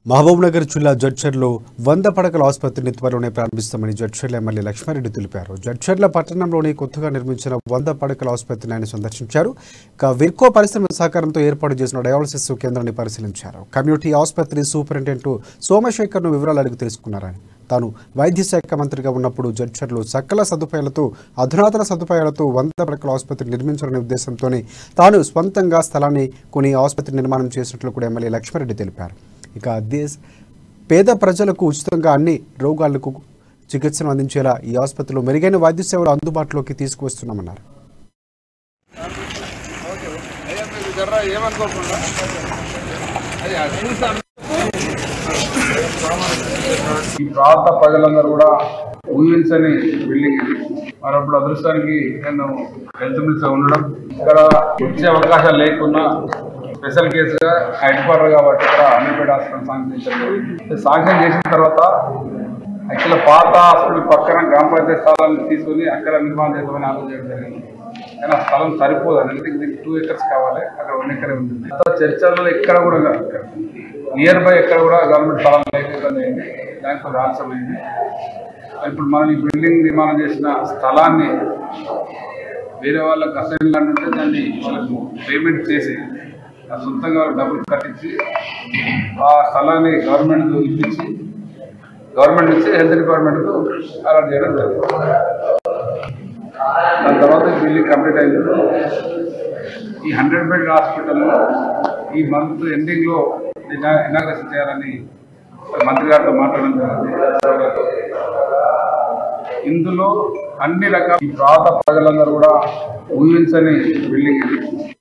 మహబూబ్నగర్ జిల్లా జడ్చర్లో వంద పడకల ఆసుపత్రిని త్వరలోనే ప్రారంభిస్తామని జడ్చర్ల ఎమ్మెల్యే లక్ష్మారెడ్డి తెలిపారు జడ్చర్ల పట్టణంలోని కొత్తగా నిర్మించిన వంద పడకల ఆసుపత్రిని ఆయన సందర్శించారు ఇక విర్కో పరిశ్రమ సహకారంతో ఏర్పాటు చేసిన డయాలసిస్ కేంద్రాన్ని పరిశీలించారు కమ్యూనిటీ ఆసుపత్రి సూపరింటెండెంట్ సోమశేఖర్ను వివరాలు అడిగి తెలుసుకున్నారని తాను వైద్య శాఖ మంత్రిగా ఉన్నప్పుడు జడ్చర్లో సకల సదుపాయాలతో అధునాతన సదుపాయాలతో వంద పడకల ఆసుపత్రి నిర్మించాలనే ఉద్దేశంతోనే తాను స్వంతంగా స్థలాన్ని కొని ఆసుపత్రి నిర్మాణం చేసినట్లు కూడా ఎమ్మెల్యే లక్ష్మారెడ్డి తెలిపారు ఇక దేశ పేద ప్రజలకు ఉచితంగా అన్ని రోగాలకు చికిత్సను అందించేలా ఈ ఆసుపత్రిలో మెరుగైన వైద్య సేవలు అందుబాటులోకి తీసుకువస్తున్నామన్నారు అయ్యా మీరు జర్ర ఏమనుకోకుండా అది చూసాను ఈ ప్రాంత ప్రజలందరూ కూడా ఊహించని బిల్డింగ్ ఇది మరప్పుడు అదృష్టానికి నేను హెల్త్ మినిస్టర్ ఉండడం ఇక్కడ వచ్చే అవకాశాలు లేకున్నా స్పెషల్ కేసుగా హెడ్ క్వార్టర్ కాబట్టి ఇక్కడ అమీర్పేట హాస్పిటల్ శాంక్షన్ జరిగింది శాంక్షన్ చేసిన తర్వాత యాక్చువల్ పాత హాస్పిటల్ పక్కన గ్రామ పంచాయతీ స్థలాన్ని తీసుకుని అక్కడ నిర్మాణం చేద్దామని ఆలోచన జరిగింది కానీ ఆ స్థలం సరిపోదు అనేది దీనికి టూ ఎకర్స్ కావాలి అక్కడ వన్ ఎకర్ ఉంటుంది అంతా చర్చల్లో ఎక్కడ కూడా నియర్ బై ఎక్కడ కూడా గవర్నమెంట్ స్థలం లేకుండా అయింది దానికి కొంచెం ఆలస్యమైంది ఇప్పుడు మనం ఈ బిల్డింగ్ నిర్మాణం చేసిన స్థలాన్ని వేరే వాళ్ళకి అసైన్ ల్యాండ్ ఉంటే దాన్ని వాళ్ళకు పేమెంట్ చేసి ఆ సొంతంగా వాళ్ళకి డబ్బులు కట్టించి ఆ స్థలాన్ని గవర్నమెంట్ ఇప్పించి గవర్నమెంట్ నుంచి హెల్త్ డిపార్ట్మెంట్కు అలాట్ చేయడం జరిగింది దాని తర్వాత ఈ బిల్డింగ్ కంప్లీట్ అయింది ఈ హండ్రెడ్ బెడ్ హాస్పిటల్లో ఈ మంత్ ఎండింగ్లో ఇనాగ్రేషన్ చేయాలని మంత్రి గారితో మాట్లాడడం జరిగింది ఇందులో అన్ని రకాల ఈ ప్రాంత ప్రజలందరూ కూడా ఊహించని బిల్డింగ్ ఇది